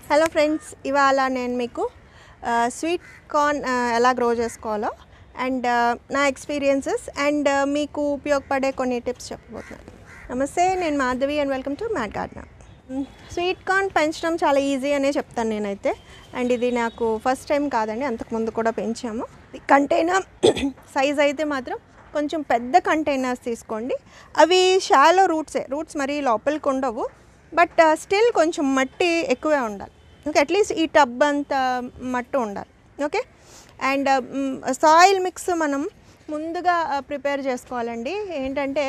hello friends ఇవాళ నేను మీకు ఆ, స్వీట్ కార్న్ ఆ, ఎలా గ్రో చేసుకోవాలో అండ్ ఆ, నా ఎక్స్పీరియన్సెస్ అండ్ ఆ, మీకు ఉపయోగపడే కొన్ని టిప్స్ చెప్పబోతున్నాను నమస్తే నేను Madhavi and welcome to mat garden sweet corn పెంచడం చాలా ఈజీ అనే చెప్తాను నేనైతే అండ్ ఇది నాకు ఫస్ట్ టైం కాదండి అంతకుముందు కూడా పెంచాము కంటైనర్ సైజ్ అయితే మాత్రం కొంచెం పెద్ద కంటైనర్స్ తీసుకోండి అవి షాలో రూట్సే రూట్స్ మరీ లోపలికి ఉండవు బట్ స్టిల్ కొంచెం మట్టి ఎక్కువే ఉండాలి ఓకే అట్లీస్ట్ ఈ టబ్ అంత మట్టి ఉండాలి ఓకే అండ్ సాయిల్ మిక్స్ మనం ముందుగా ప్రిపేర్ చేసుకోవాలండి ఏంటంటే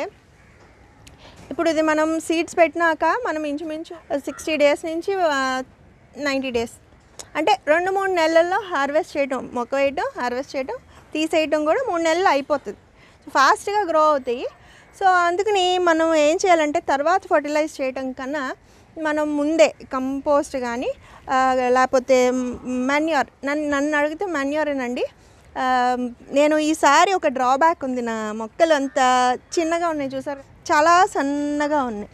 ఇప్పుడు ఇది మనం సీడ్స్ పెట్టినాక మనం ఇంచుమించు సిక్స్టీ డేస్ నుంచి నైంటీ డేస్ అంటే రెండు మూడు నెలల్లో హార్వెస్ట్ చేయటం మొక్క వేయటం హార్వెస్ట్ చేయటం తీసేయటం కూడా మూడు నెలలు అయిపోతుంది ఫాస్ట్గా గ్రో అవుతాయి సో అందుకని మనం ఏం చేయాలంటే తర్వాత ఫర్టిలైజ్ చేయటం కన్నా మనం ముందే కంపోస్ట్ కానీ లేకపోతే మాన్యూర్ నన్ను నన్ను అడిగితే మాన్యూరేనండి ఆ, నేను ఈసారి ఒక డ్రాబ్యాక్ ఉంది నా మొక్కలు అంత చిన్నగా ఉన్నాయి చూసారు చాలా సన్నగా ఉన్నాయి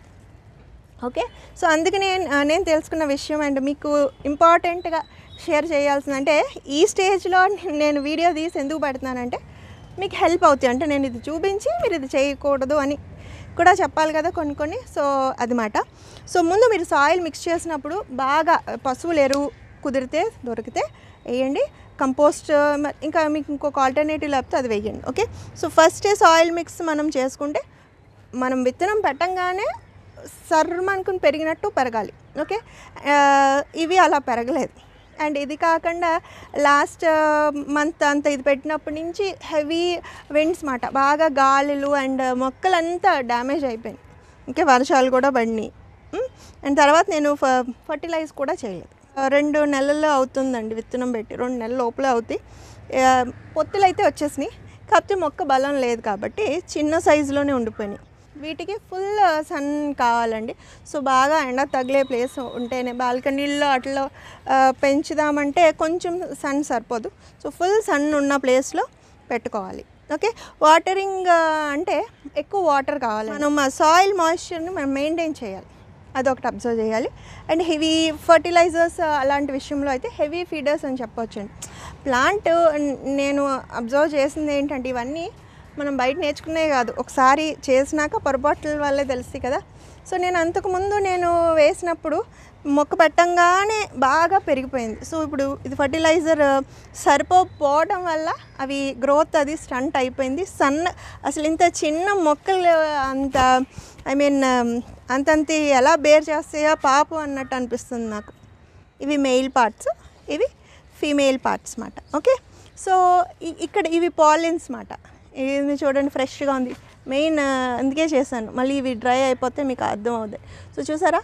ఓకే సో అందుకని నేను నేను తెలుసుకున్న విషయం అండ్ మీకు ఇంపార్టెంట్గా షేర్ చేయాల్సిందంటే ఈ స్టేజ్లో నేను వీడియో తీసి ఎందుకు పెడుతున్నానంటే మీకు హెల్ప్ అవుతాయి అంటే నేను ఇది చూపించి మీరు ఇది చేయకూడదు అని కూడా చెప్పాలి కదా కొన్ని కొన్ని సో అది మాట సో ముందు మీరు సాయిల్ మిక్స్ చేసినప్పుడు బాగా పశువుల ఎరువు కుదిరితే దొరికితే వేయండి కంపోస్ట్ మ- ఇంకా మీకు ఇంకొక ఆల్టర్నేటివ్ లేకపోతే అది వేయండి okay so first soil mix మనం చేసుకుంటే మనం విత్తనం పెట్టంగానే సర్రం అనుకుని పెరిగినట్టు పెరగాలి ఓకే ఆ, ఇవి అలా పెరగలేదు అండ్ ఇది కాకుండా లాస్ట్ మంత్ అంత ఇది పెట్టినప్పటి నుంచి హెవీ విండ్స్ మాట బాగా గాలులు అండ్ మొక్కలంతా డ్యామేజ్ అయిపోయింది ఓకే వర్షాలు కూడా పడినాయి అండ్ తర్వాత నేను ఫ- ఫర్టిలైజ్ కూడా చేయలేదు ఆ, రెండు నెలలు అవుతుందండి విత్తనం పెట్టి రెండు నెలల లోపలే అవుతాయి ఆ, పొత్తులు అయితే వచ్చేసినాయి కాకపోతే మొక్క బలం లేదు కాబట్టి చిన్న సైజులోనే ఉండిపోయినాయి వీటికి ఫుల్ సన్ కావాలండి సో బాగా ఎండ తగిలే ప్లేస్ ఉంటేనే బాల్కనీల్లో అట్లా ఆ, పెంచుదామంటే కొంచెం సన్ సరిపోదు సో ఫుల్ సన్ ఉన్న ప్లేస్లో పెట్టుకోవాలి ఓకే వాటరింగ్ అంటే ఎక్కువ వాటర్ కావాలి మనం సాయిల్ మాయిశ్చర్ని మనం మెయింటైన్ చేయాలి అదొకటి అబ్జర్వ్ చేయాలి అండ్ హెవీ ఫర్టిలైజర్స్ అలాంటి విషయంలో అయితే హెవీ ఫీడర్స్ అని చెప్పొచ్చండి ప్లాంట్ నేను అబ్జర్వ్ చేసింది ఏంటంటే ఇవన్నీ మనం బయట నేర్చుకునే కాదు ఒకసారి చేసినాక పొరపాట్ల వల్లే తెలుస్తాయి కదా సో నేను అంతకుముందు నేను వేసినప్పుడు మొక్క పెట్టంగానే బాగా పెరిగిపోయింది సో ఇప్పుడు ఇది ఫర్టిలైజర్ సరిపోకపోవడం వల్ల అవి గ్రోత్ అది స్టంట్ అయిపోయింది సన్న అసలు ఇంత చిన్న మొక్కలు అంత ఐ మీన్ అంతంత ఎలా బేర్ చేస్తాయో పాపం అన్నట్టు అనిపిస్తుంది నాకు ఇవి మెయిల్ పార్ట్స్ ఇవి ఫీమేల్ పార్ట్స్ మాట ఓకే సో ఇ- ఇక్కడ ఇవి పాలిన్స్ మాట ఇది చూడండి ఫ్రెష్గా ఉంది మెయిన్ అందుకే చేశాను మళ్ళీ ఇవి డ్రై అయిపోతే మీకు అర్థం అవుతుంది సో చూసారా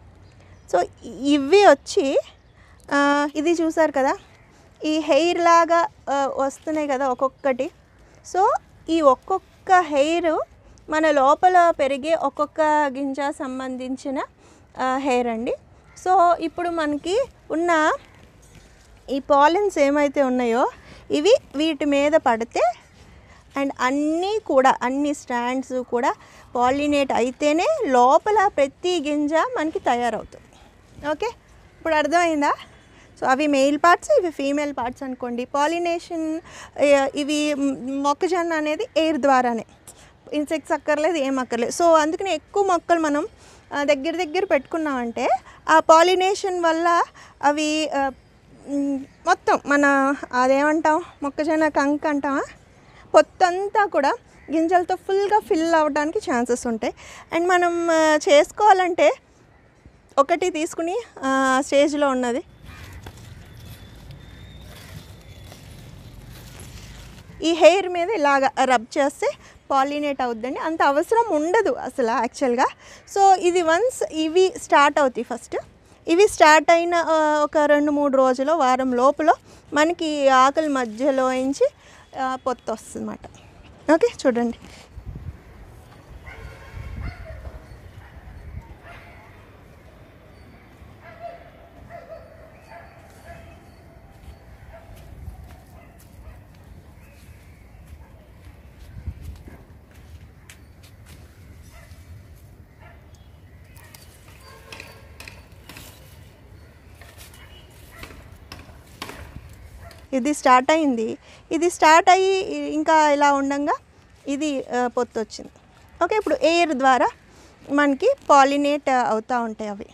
సో ఇ- ఇవి వచ్చి ఆ, ఇది చూసారు కదా ఈ హెయిర్ లాగా ఆ, వస్తున్నాయి కదా ఒక్కొక్కటి సో ఈ ఒక్కొక్క హెయిర్ మన లోపల పెరిగే ఒక్కొక్క గింజ సంబంధించిన హెయిర్ అండి సో ఇప్పుడు మనకి ఉన్న ఈ పాలిన్స్ ఏమైతే ఉన్నాయో ఇవి వీటి మీద పడితే అండ్ అన్నీ కూడా అన్ని స్టాండ్స్ కూడా పాలినేట్ అయితేనే లోపల ప్రతి గింజ మనకి తయారవుతుంది ఓకే ఇప్పుడు అర్థమైందా సో అవి మెయిల్ పార్ట్స్ ఇవి ఫీమేల్ పార్ట్స్ అనుకోండి పాలినేషన్ ఇవి మ్, మొక్కజొన్న అనేది ఎయిర్ ద్వారానే ఇన్సెక్ట్స్ అక్కర్లేదు ఏం అక్కర్లేదు సో అందుకని ఎక్కువ మొక్కలు మనం ఆ, దగ్గర దగ్గర పెట్టుకున్నామంటే ఆ పాలినేషన్ వల్ల అవి ఆ, మ్, మొత్తం మన అదేమంటాం మొక్కజొన్న కంక అంటామా పొత్తంతా కూడా గింజలతో ఫుల్గా ఫిల్ అవ్వడానికి ఛాన్సెస్ ఉంటాయి అండ్ మనం ఆ, చేసుకోవాలంటే ఒకటి తీసుకుని ఆ, స్టేజ్లో ఉన్నది ఈ హెయిర్ మీద ఇలాగ రబ్ చేస్తే పాలినేట్ అవుద్దండి అంత అవసరం ఉండదు అసలు యాక్చువల్గా సో ఇది వన్స్ ఇవి స్టార్ట్ అవుతాయి ఫస్ట్ ఇవి స్టార్ట్ అయిన ఆ, ఒక రెండు మూడు రోజులు వారం లోపల మనకి ఆకలి మధ్యలో నుంచి ఆ, పొత్తు వస్తుంది అన్నమాట ఓకే చూడండి ఇది స్టార్ట్ అయింది ఇది స్టార్ట్ అయ్యి ఇ- ఇంకా ఇలా ఉండంగా ఇది ఆ, పొత్తు వచ్చింది ఓకే ఇప్పుడు ఎయిర్ ద్వారా మనకి పాలినేట్ అవుతూ ఉంటాయి అవి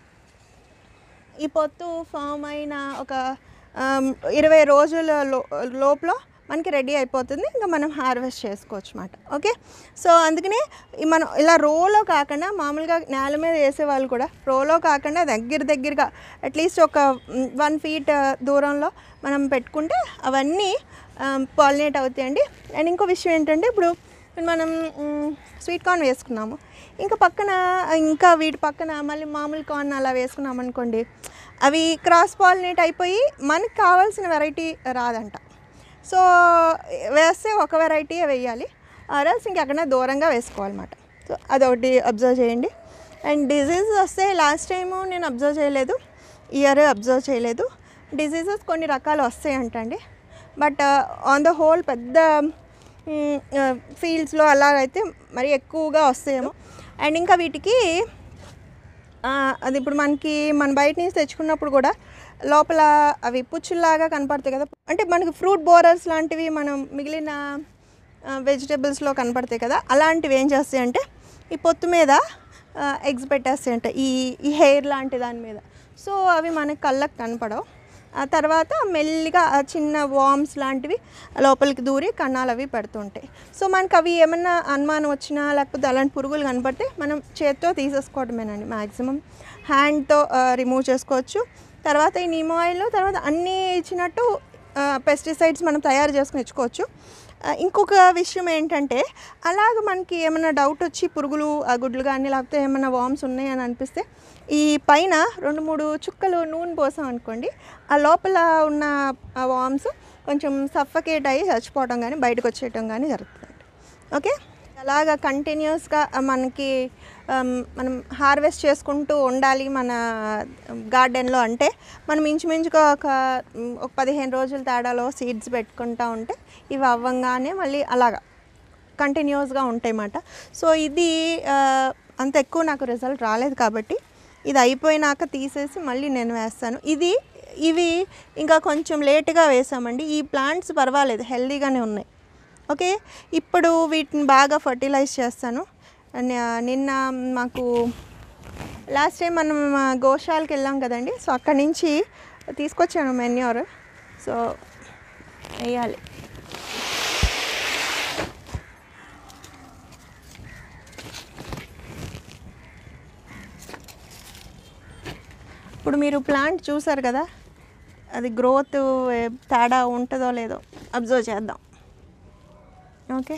ఈ పొత్తు ఫామ్ అయిన ఒక ఆమ్, ఇరవై రోజుల లో లోపల మనకి రెడీ అయిపోతుంది ఇంకా మనం హార్వెస్ట్ చేసుకోవచ్చు అనమాట ఓకే సో అందుకనే ఈ మనం ఇలా రోలో కాకుండా మామూలుగా నేల మీద వేసే వాళ్ళు కూడా రోలో కాకుండా దగ్గర దగ్గరగా అట్లీస్ట్ ఒక వన్ ఫీట్ దూరంలో మనం పెట్టుకుంటే అవన్నీ పాలినేట్ అవుతాయండి అండ్ ఇంకో విషయం ఏంటంటే ఇప్పుడు మనం స్వీట్ కార్న్ వేసుకున్నాము ఇంకా పక్కన ఇంకా వీటి పక్కన మళ్ళీ మామూలు కార్న్ అలా వేసుకున్నాం అనుకోండి అవి క్రాస్ పాలినేట్ అయిపోయి మనకి కావాల్సిన వెరైటీ రాదంట సో వేస్తే ఒక వెరైటీ వేయాలి ఆర్ఎల్స్ ఇంకెక్కడైనా దూరంగా వేసుకోవాలన్నమాట సో అదొకటి అబ్జర్వ్ చేయండి అండ్ డిజీజ్ వస్తే లాస్ట్ టైము నేను అబ్జర్వ్ చేయలేదు ఇయర్ అబ్జర్వ్ చేయలేదు డిసీజెస్ కొన్ని రకాలు వస్తాయంటండి బట్ ఆన్ ద హోల్ పెద్ద ఫీల్డ్స్లో అలాగైతే మరి ఎక్కువగా వస్తాయేమో అండ్ ఇంకా వీటికి ఆ, అది ఇప్పుడు మనకి మన బయట నుంచి తెచ్చుకున్నప్పుడు కూడా లోపల అవి పుచ్చుల్లాగా కనపడతాయి కదా అంటే మనకి ఫ్రూట్ బోరర్స్ లాంటివి మనం మిగిలిన వెజిటేబుల్స్లో కనపడతాయి కదా అలాంటివి ఏం చేస్తాయి అంటే ఈ పొత్తు మీద ఎగ్స్ పెట్టేస్తాయి అంట ఈ ఈ హెయిర్ లాంటి దాని మీద సో అవి మనకి కళ్ళకు కనపడవు ఆ తర్వాత మెల్లిగా ఆ చిన్న వామ్స్ లాంటివి లోపలికి దూరి కన్నాలు అవి పెడుతుంటాయి సో మనకి అవి ఏమన్నా అనుమానం వచ్చినా లేకపోతే అలాంటి పురుగులు కనపడితే మనం చేత్తో తీసేసుకోవడమేనండి మ్యాక్సిమం హ్యాండ్తో రిమూవ్ చేసుకోవచ్చు తర్వాత ఈ నీమ్ ఆయిల్ తర్వాత అన్నీ ఇచ్చినట్టు పెస్టిసైడ్స్ మనం తయారు చేసుకుని ఇచ్చుకోవచ్చు ఆ, ఇంకొక విషయం ఏంటంటే అలాగ మనకి ఏమైనా డౌట్ వచ్చి పురుగులు ఆ గుడ్లు కానీ లేకపోతే ఏమైనా వామ్స్ ఉన్నాయని అనిపిస్తే ఈ పైన రెండు మూడు చుక్కలు నూనె పోసాం అనుకోండి ఆ లోపల ఉన్న ఆ వామ్స్ కొంచెం సఫకేట్ అయ్యి చచ్చిపోవడం కానీ బయటకు వచ్చేయటం కానీ జరుగుతుంది ఓకే అలాగా కంటిన్యూస్గా మనకి ఆమ్, మనం హార్వెస్ట్ చేసుకుంటూ ఉండాలి మన గార్డెన్లో అంటే మనం ఇంచుమించుగా ఒక మ్, ఒక పదిహేను రోజుల తేడాలో సీడ్స్ పెట్టుకుంటా ఉంటే ఇవి అవ్వంగానే మళ్ళీ అలాగా కంటిన్యూస్గా ఉంటాయి అన్నమాట సో ఇది ఆ, అంత ఎక్కువ నాకు రిజల్ట్ రాలేదు కాబట్టి ఇది అయిపోయినాక తీసేసి మళ్ళీ నేను వేస్తాను ఇది ఇవి ఇంకా కొంచెం లేట్గా వేసామండి ఈ ప్లాంట్స్ పర్వాలేదు హెల్దీగానే ఉన్నాయి ఓకే ఇప్పుడు వీటిని బాగా ఫర్టిలైజ్ చేస్తాను ని- నిన్న మాకు లాస్ట్ టైం మనం ఆ, గోశాలకు వెళ్ళాం కదండి సో అక్కడి నుంచి తీసుకొచ్చాను మెన్యూర్ సో వేయాలి ఇప్పుడు మీరు ప్లాంట్ చూసారు కదా అది గ్రోత్ తేడా ఉంటుందో లేదో అబ్జర్వ్ చేద్దాం ఓకే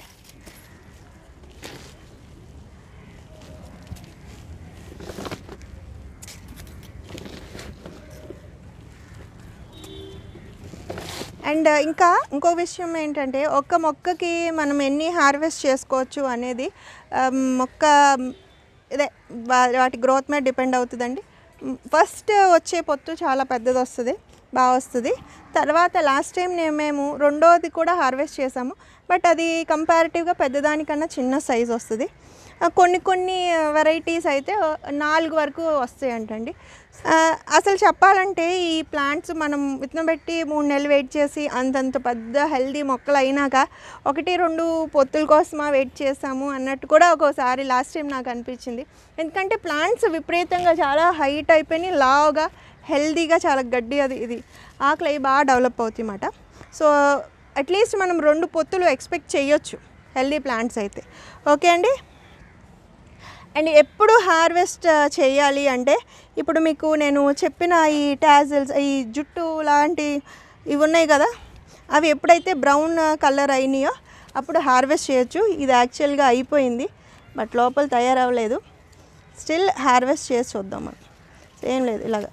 అండ్ ఇంకా ఇంకో విషయం ఏంటంటే ఒక్క మొక్కకి మనం ఎన్ని హార్వెస్ట్ చేసుకోవచ్చు అనేది ఆ, మొక్క ఇదే వా- వాటి గ్రోత్ మీద డిపెండ్ అవుతుందండి ఫస్ట్ వచ్చే పొత్తు చాలా పెద్దది వస్తుంది బాగా వస్తుంది తర్వాత లాస్ట్ టైం నేను మేము రెండోది కూడా హార్వెస్ట్ చేసాము బట్ అది కంపారిటివ్గా పెద్దదానికన్నా చిన్న సైజ్ వస్తుంది ఆ, కొన్ని కొన్ని వెరైటీస్ అయితే నాలుగు వరకు వస్తాయంటండి ఆ, అసలు చెప్పాలంటే ఈ ప్లాంట్స్ మనం విత్తనం పెట్టి మూడు నెలలు వెయిట్ చేసి అంతంత పెద్ద హెల్దీ మొక్కలు అయినాక ఒకటి రెండు పొత్తుల కోసమా వెయిట్ చేసాము అన్నట్టు కూడా ఒక్కోసారి లాస్ట్ టైం నాకు అనిపించింది ఎందుకంటే ప్లాంట్స్ విపరీతంగా చాలా హైట్ అయిపోయి లావుగా హెల్దీగా చాలా గడ్డి అది ఇది ఆకులు అవి బాగా డెవలప్ అవుతాయి అన్నమాట సో అట్లీస్ట్ మనం రెండు పొత్తులు ఎక్స్పెక్ట్ చేయొచ్చు హెల్దీ ప్లాంట్స్ అయితే ఓకే అండి అండ్ ఎప్పుడు హార్వెస్ట్ చేయాలి అంటే ఇప్పుడు మీకు నేను చెప్పిన ఈ టాజిల్స్ ఈ జుట్టు లాంటి ఇవి ఉన్నాయి కదా అవి ఎప్పుడైతే బ్రౌన్ కలర్ అయినాయో అప్పుడు హార్వెస్ట్ చేయొచ్చు ఇది యాక్చువల్గా అయిపోయింది బట్ లోపల తయారవ్వలేదు స్టిల్ హార్వెస్ట్ చేసి చూద్దాం మనం ఏం లేదు ఇలాగ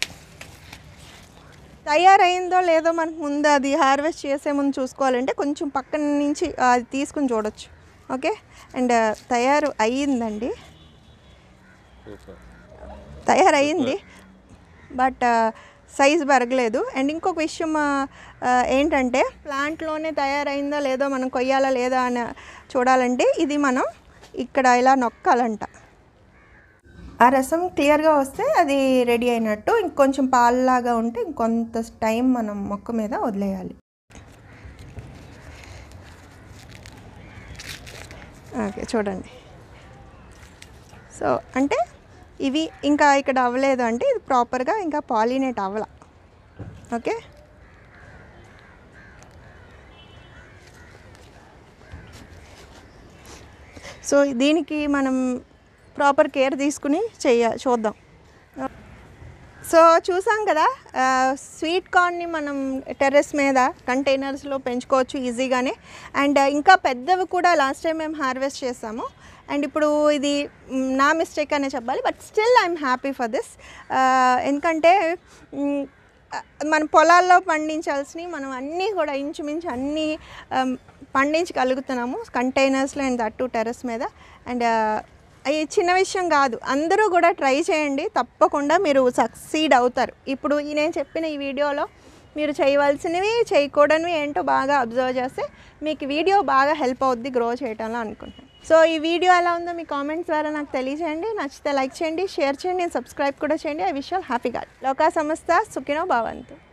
తయారైందో లేదో మనకు ముందు అది హార్వెస్ట్ చేసే ముందు చూసుకోవాలంటే కొంచెం పక్కన నుంచి అది తీసుకుని చూడొచ్చు ఓకే అండ్ తయారు అయ్యిందండి తయారయ్యింది బట్ సైజ్ పెరగలేదు అండ్ ఇంకొక విషయం ఆ, ఆ, ఏంటంటే ప్లాంట్లోనే తయారైందా లేదో మనం కొయ్యాలా లేదా అని చూడాలంటే ఇది మనం ఇక్కడ ఇలా నొక్కాలంట ఆ రసం క్లియర్గా వస్తే అది రెడీ అయినట్టు ఇంకొంచెం పాలలాగా ఉంటే ఇంకొంత టైం మనం మొక్క మీద వదిలేయాలి ఓకే చూడండి సో అంటే ఇవి ఇంకా ఇక్కడ అవ్వలేదు అంటే ఇది ప్రాపర్గా ఇంకా పాలినేట్ అవ్వాల ఓకే సో దీనికి మనం ప్రాపర్ కేర్ తీసుకుని చెయ్య చూద్దాం సో చూసాం కదా ఆ, స్వీట్ కార్న్ని మనం టెర్రస్ మీద కంటైనర్స్లో పెంచుకోవచ్చు ఈజీగానే అండ్ ఇంకా పెద్దవి కూడా లాస్ట్ టైం మేము హార్వెస్ట్ చేసాము అండ్ ఇప్పుడు ఇది మ్, నా మిస్టేక్ అనే చెప్పాలి but still I'm happy for this ఎందుకంటే మ్, ఆ, మన పొలాల్లో పండించాల్సినవి మనం అన్నీ కూడా ఇంచుమించు అన్నీ ఆమ్, పండించగలుగుతున్నాము కంటైనర్స్లో అండ్ దట్టు టెర్రస్ మీద అండ్ అది చిన్న విషయం కాదు అందరూ కూడా ట్రై చేయండి తప్పకుండా మీరు సక్సీడ్ అవుతారు ఇప్పుడు ఈ నేను చెప్పిన ఈ వీడియోలో మీరు చేయవలసినవి చేయకూడనివి ఏంటో బాగా అబ్జర్వ్ చేస్తే మీకు వీడియో బాగా హెల్ప్ అవుద్ది గ్రో చేయడంలో అనుకుంటున్నాను సో ఈ వీడియో ఎలా ఉందో మీ కామెంట్స్ ద్వారా నాకు తెలియజేయండి నచ్చితే లైక్ చేయండి షేర్ చేయండి సబ్స్క్రైబ్ కూడా చేయండి ఐ విష్ ఆల్ హ్యాపీ గాడ్ లోకా సంస్థ సుఖినో భవంతు